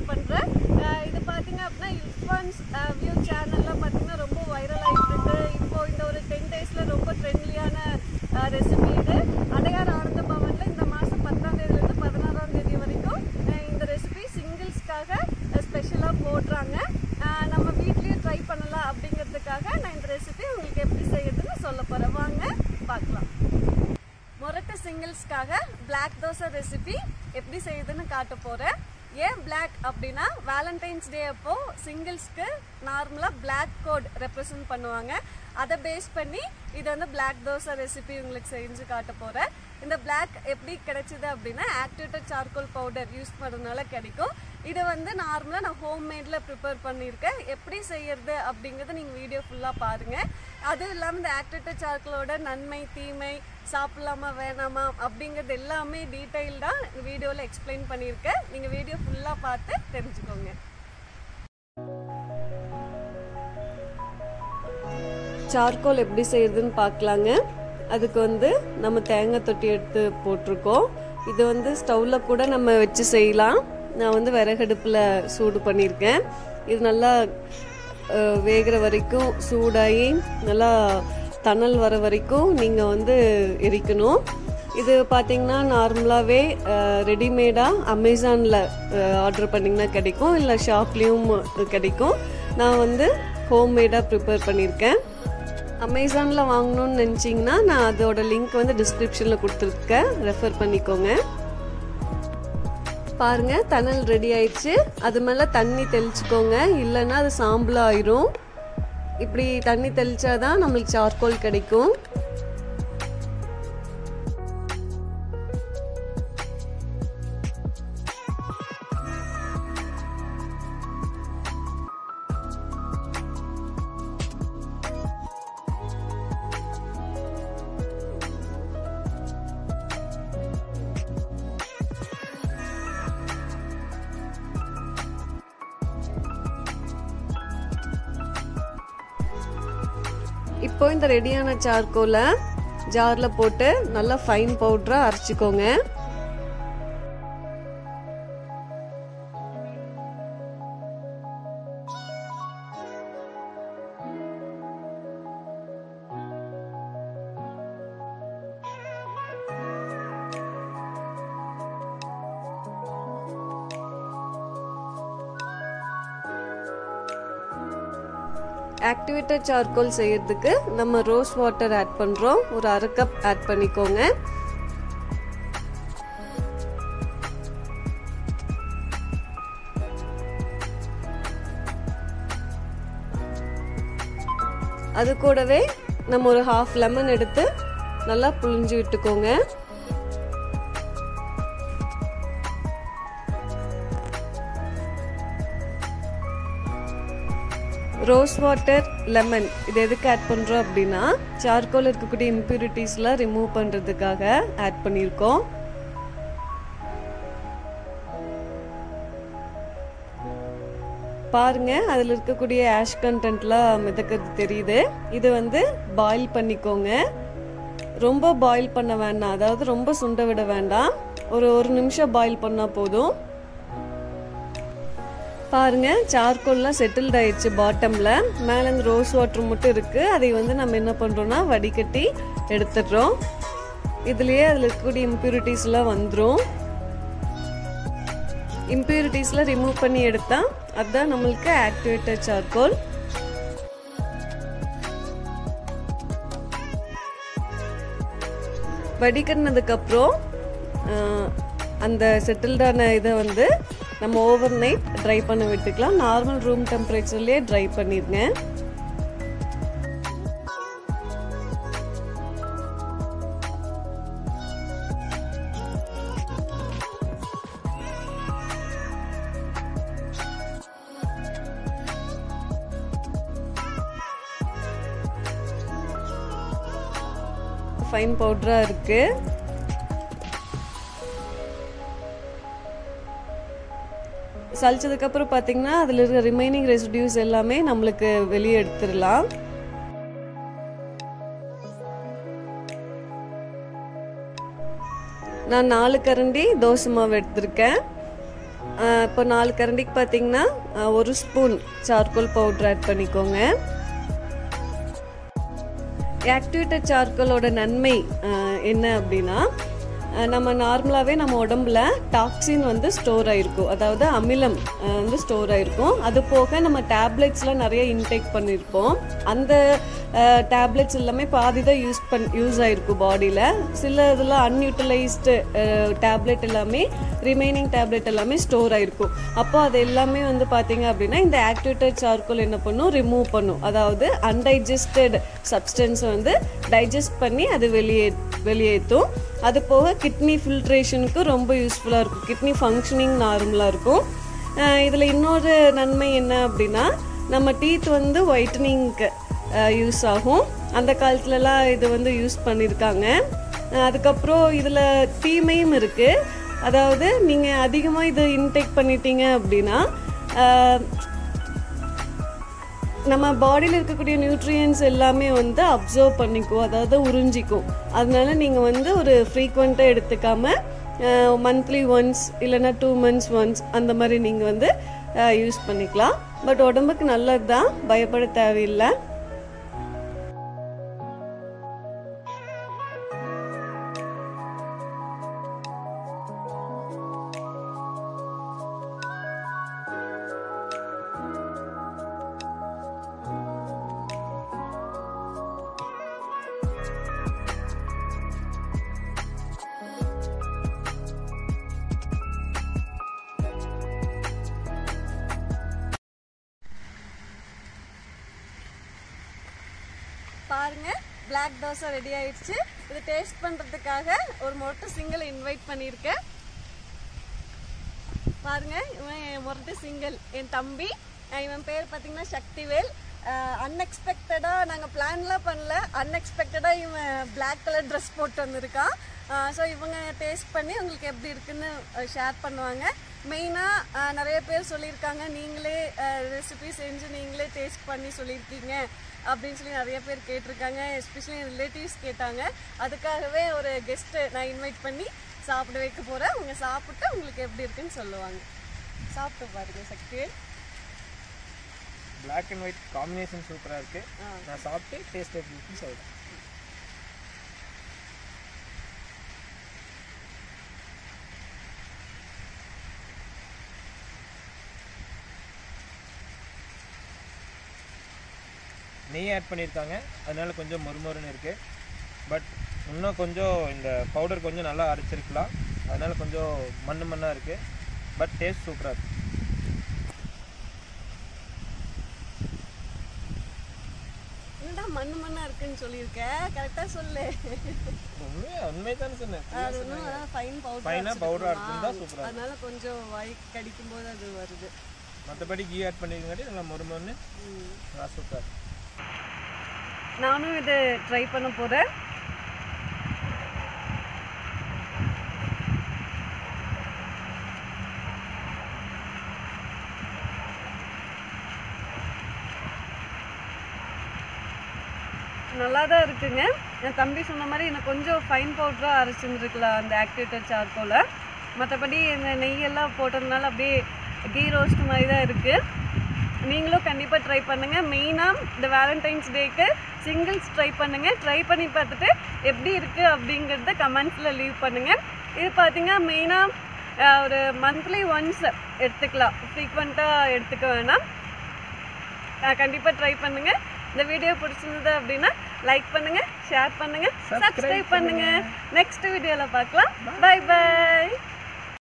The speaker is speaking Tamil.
பண்ணுறேன் இது பார்த்தீங்க அப்படின்னா இல்ஃபான்ஸ் வியூ சேனலில் பார்த்தீங்கன்னா ரொம்ப வைரல் ஆகிட்டு இருக்கு இப்போ இந்த ஒரு டென் டேஸில் ரொம்ப ட்ரெண்ட்லியான ரெசிபி இது அடையார் ஆனந்த பவனில் இந்த மாதம் பத்தாம் தேதியிலேருந்து பதினாறாம் தேதி வரைக்கும் அஹ் இந்த ரெசிபி சிங்கிள்ஸ்க்காக ஸ்பெஷலாக போடுறாங்க அஹ் நம்ம வீட்லேயே ட்ரை பண்ணலாம் அப்படிங்கிறதுக்காக நான் இந்த ரெசிபி உங்களுக்கு எப்படி செய்யறதுன்னு சொல்ல போகிறேன் வாங்க பார்க்கலாம் மொரட்டு சிங்கிள்ஸ்க்காக பிளாக் தோசை ரெசிபி எப்படி செய்யுதுன்னு காட்ட போறேன் ஏன் பிளாக் அப்படின்னா வேலண்டைன்ஸ் டே அப்போ சிங்கிள்ஸ்க்கு நார்மலாக பிளாக் கோட் ரெப்ரசன்ட் பண்ணுவாங்க அதை பேஸ் பண்ணி இது வந்து பிளாக் தோசை ரெசிபி உங்களுக்கு செஞ்சு காட்ட போறேன் இந்த பிளாக் எப்படி கிடைச்சது அப்படின்னா ஆக்டிவேட்டட் சார்கோல் பவுடர் யூஸ் பண்ணுறதுனால கிடைக்கும் இதை வந்து நார்மலாக நான் ஹோம் மேடில் ப்ரிப்பேர் பண்ணியிருக்கேன் எப்படி செய்யறது அப்படிங்கிறத நீங்கள் வீடியோ ஃபுல்லாக பாருங்கள் அதுவும் இல்லாமல் இந்த ஆக்டிவேட்டட் சார்கோலோட நன்மை தீமை சாப்பிடலாமா வேணாமா அப்படிங்கிறது எல்லாமே டீட்டெயில்டாக வீடியோவில் எக்ஸ்பிளைன் பண்ணியிருக்கேன் நீங்கள் வீடியோ ஃபுல்லாக பார்த்து தெரிஞ்சுக்கோங்க சார்கோல் எப்படி செய்யறதுன்னு பார்க்கலாங்க அதுக்கு வந்து நம்ம தேங்காய் தொட்டி எடுத்து போட்டிருக்கோம் இது வந்து ஸ்டவ்வில் கூட நம்ம வச்சு செய்யலாம் நான் வந்து விறகடுப்பில் சூடு பண்ணியிருக்கேன் இது நல்லா அஹ், வேகிற வரைக்கும் சூடாகி நல்லா தணல் வர வரைக்கும் நீங்கள் வந்து எரிக்கணும் இது பார்த்தீங்கன்னா நார்மலாகவே ரெடிமேடாக அமேசானில் ஆர்டர் பண்ணிங்கன்னா கிடைக்கும் இல்லை ஷாப்லேயும் கிடைக்கும் நான் வந்து ஹோம்மேடாக ப்ரிப்பேர் பண்ணியிருக்கேன் அமேசானில் வாங்கணும்னு நினச்சிங்கன்னா நான் அதோட லிங்க் வந்து டிஸ்கிரிப்ஷனில் கொடுத்துருக்கேன் ரெஃபர் பண்ணிக்கோங்க பாருங்க தணல் ரெடி ஆயிடுச்சு அது மேலே தண்ணி தெளிச்சுக்கோங்க இல்லைன்னா அது சாம்பல் ஆயிரும் இப்படி தண்ணி தெளிச்சாதான் நம்மளுக்கு சார்கோல் கிடைக்கும் இப்போ இந்த ரெடியான சார்கோலை ஜாரில் போட்டு நல்லா ஃபைன் பவுடராக அரைச்சிக்கோங்க ஆக்டிவேட்டட் சார்கோல் செய்யறதுக்கு நம்ம ரோஸ் வாட்டர் ஆட் பண்ணுறோம் ஒரு அரை கப் ஆட் பண்ணிக்கோங்க அது கூடவே நம்ம ஒரு ஹாஃப் லெமன் எடுத்து நல்லா புழிஞ்சு விட்டுக்கோங்க ரோஸ் வாட்டர் லெமன் இது எதுக்கு ஆட் பண்ணுறோம் அப்படின்னா சார்கோல் இருக்கக்கூடிய இம்ப்யூரிட்டிஸ்லாம் ரிமூவ் பண்ணுறதுக்காக ஆட் பண்ணியிருக்கோம் பாருங்க அதில் இருக்கக்கூடிய ஆஷ் கண்டென்ட்லாம் மிதக்கிறது தெரியுது இது வந்து பாயில் பண்ணிக்கோங்க ரொம்ப பாயில் பண்ண வேண்டாம் அதாவது ரொம்ப சுண்ட விட வேண்டாம் ஒரு ஒரு நிமிஷம் பாயில் பண்ணால் போதும் பாருங்க சார்கோல்லாம் செட்டில்ட் ஆயிடுச்சு பாட்டம்ல மேல இந்த ரோஸ் வாட்டர் மட்டும் இருக்கு அதை வந்து நம்ம என்ன பண்றோம்னா வடிகட்டி எடுத்துடுறோம் இதுலயே அதுல இருக்கக்கூடிய இம்ப்யூரிட்டிஸ் எல்லாம் வந்துடும் இம்ப்யூரிட்டிஸ்லாம் ரிமூவ் பண்ணி எடுத்தா அதுதான் நம்மளுக்கு ஆக்டிவேட்டட் சார்கோல் வடிகட்டினதுக்கு அப்புறம் ஆஹ், அந்த செட்டில்டான இதை வந்து நம்ம ஓவர் நைட் ட்ரை பண்ண விட்டுக்கலாம் நார்மல் ரூம் டெம்பரேச்சர்லேயே ட்ரை பண்ணிடுங்க ஃபைன் பவுடராக இருக்குது சலிச்சதுக்கப்புறம் பார்த்தீங்கன்னா அதில் இருக்கிற ரிமைனிங் ரெசிடியூஸ் எல்லாமே நம்மளுக்கு வெளியே எடுத்துடலாம் நான் நாலு கரண்டி தோசை மாவு எடுத்திருக்கேன் இப்போ நாலு கரண்டிக்கு பார்த்தீங்கன்னா அஹ், ஒரு ஸ்பூன் சார்கோல் பவுடர் ஆட் பண்ணிக்கோங்க ஆக்டிவேட்டட் சார்கோலோட நன்மை அஹ், என்ன அப்படின்னா அஹ், நம்ம நார்மலாகவே நம்ம உடம்புல டாக்ஸின் வந்து ஸ்டோர் ஆயிருக்கும் அதாவது அமிலம் அஹ், வந்து ஸ்டோர் ஆயிருக்கும் அது போக நம்ம டேப்லெட்ஸ்லாம் நிறைய இன்டேக் பண்ணியிருப்போம் அந்த டேப்லெட்ஸ் எல்லாமே பாதி தான் யூஸ் பண் யூஸ் ஆயிருக்கும் பாடியில் சில இதெல்லாம் அன்யூட்டிலைஸ்டு டேப்லெட் எல்லாமே ரிமைனிங் டேப்லெட் எல்லாமே ஸ்டோர் ஆயிருக்கும் அப்போ அது எல்லாமே வந்து பார்த்தீங்க அப்படின்னா இந்த ஆக்டிவேட்டட் சார்கோல் என்ன பண்ணும் ரிமூவ் பண்ணும் அதாவது அன்டைஜஸ்டட் சப்ஸ்டன்ஸை வந்து டைஜஸ்ட் பண்ணி அது வெளியே வெளியேற்றும் அது போக கிட்னி ஃபில்ட்ரேஷனுக்கு ரொம்ப யூஸ்ஃபுல்லாக இருக்கும் கிட்னி ஃபங்க்ஷனிங் நார்மலாக இருக்கும் இதில் இன்னொரு நன்மை என்ன அப்படின்னா நம்ம டீத் வந்து ஒயிட்டனிங்க்கு யூஸ் ஆகும் அந்த காலத்துலலாம் இது வந்து யூஸ் பண்ணியிருக்காங்க அஹ் அதுக்கப்புறம் இதில் தீமையும் இருக்குது அதாவது நீங்கள் அதிகமாக இது இன்டேக் பண்ணிட்டீங்க அப்படின்னா அஹ், நம்ம பாடியில் இருக்கக்கூடிய நியூட்ரியன்ஸ் எல்லாமே வந்து அப்சர்வ் பண்ணிக்கும் அதாவது உறிஞ்சிக்கும் அதனால நீங்கள் வந்து ஒரு ஃப்ரீக்வெண்ட்டாக எடுத்துக்காம மந்த்லி ஒன்ஸ் இல்லைன்னா டூ மந்த்ஸ் ஒன்ஸ் அந்த மாதிரி நீங்கள் வந்து யூஸ் பண்ணிக்கலாம் பட் உடம்புக்கு நல்லது தான் பயப்பட தேவையில்லை பாருங்க பிளாக் தோசை ரெடி ஆயிடுச்சு இது டேஸ்ட் பண்றதுக்காக ஒரு மொட்டை சிங்கிள் இன்வைட் பண்ணியிருக்கேன் பாருங்க இவன் என் முரட்டு சிங்கிள் என் தம்பி அஹ் இவன் பேர் பார்த்தீங்கன்னா சக்திவேல் அன்எக்ஸ்பெக்டடாக நாங்கள் பிளான்லாம் பண்ணல அன்எக்ஸ்பெக்டடாக இவன் Black கலர் ட்ரெஸ் போட்டு வந்திருக்கான் ஸோ இவங்க டேஸ்ட் பண்ணி உங்களுக்கு எப்படி இருக்குன்னு ஷேர் பண்ணுவாங்க மெயினாக நிறைய பேர் சொல்லியிருக்காங்க நீங்களே ரெசிபி செஞ்சு நீங்களே டேஸ்ட் பண்ணி சொல்லியிருக்கீங்க அப்படின்னு சொல்லி நிறைய பேர் கேட்டிருக்காங்க எஸ்பெஷலி ரிலேட்டிவ்ஸ் கேட்டாங்க அதுக்காகவே ஒரு கெஸ்ட்டு நான் இன்வைட் பண்ணி சாப்பிட வைக்க போகிறேன் அவங்க சாப்பிட்டு உங்களுக்கு எப்படி இருக்குன்னு சொல்லுவாங்க சாப்பிட்டு பாருங்க Sakthi Black and white combination சூப்பராக இருக்கு நான் சாப்பிட்டு டேஸ்ட் எப்படி இருக்குன்னு சொல்கிறேன் நெய் ஆட் பண்ணியிருக்காங்க அதனால கொஞ்சம் மொறுமொறுன்னு இருக்குது பட் இன்னும் கொஞ்சம் இந்த பவுடர் கொஞ்சம் நல்லா அரைச்சிருக்கலாம் அதனால கொஞ்சம் மண்ணு மண்ணாக இருக்குது பட் டேஸ்ட் சூப்பராக இருக்குது என்னடா மண்ணு மண்ணா இருக்குன்னு சொல்லியிருக்க கரெக்டாக சொல்லு உண்மையா உண்மை தானே சொன்னேன் அது ஒன்றும் ஃபைன் பவுடர் ஃபைனா பவுடர் இருந்தா சூப்பரா அதனால கொஞ்சம் வாய் கடிக்கும் போது அது வருது மற்றபடி கீ ஆட் பண்ணிருங்காட்டி நல்லா மொறுமொன்னு நல்லா சூப்பர் நானும் இது ட்ரை பண்ண போகிறேன் நல்லா தான் இருக்குங்க என் தம்பி சொன்ன மாதிரி எனக்கு கொஞ்சம் ஃபைன் பவுடராக அரைச்சிருந்துருக்கலாம் அந்த ஆக்டிவேட்டட் சார்கோலை மற்றபடி இந்த நெய்யெல்லாம் போட்டதுனால அப்படியே கீ ரோஸ்ட் மாதிரி தான் இருக்குது நீங்களும் கண்டிப்பாக ட்ரை பண்ணுங்கள் மெயினாக இந்த வேலண்டைன்ஸ் டேக்கு சிங்கிள்ஸ் ட்ரை பண்ணுங்கள் ட்ரை பண்ணி பார்த்துட்டு எப்படி இருக்குது அப்படிங்கிறத கமெண்ட்ஸில் லீவ் பண்ணுங்கள் இது பார்த்தீங்கன்னா மெயினாக ஒரு மந்த்லி ஒன்ஸ் எடுத்துக்கலாம் ஃப்ரீக்வெண்ட்டாக எடுத்துக்க வேணாம் கண்டிப்பாக ட்ரை பண்ணுங்கள் இந்த வீடியோ பிடிச்சிருந்தது அப்படின்னா லைக் பண்ணுங்கள் ஷேர் பண்ணுங்கள் சப்ஸ்கிரைப் பண்ணுங்கள் நெக்ஸ்ட் வீடியோவில் பார்க்கலாம் பை பை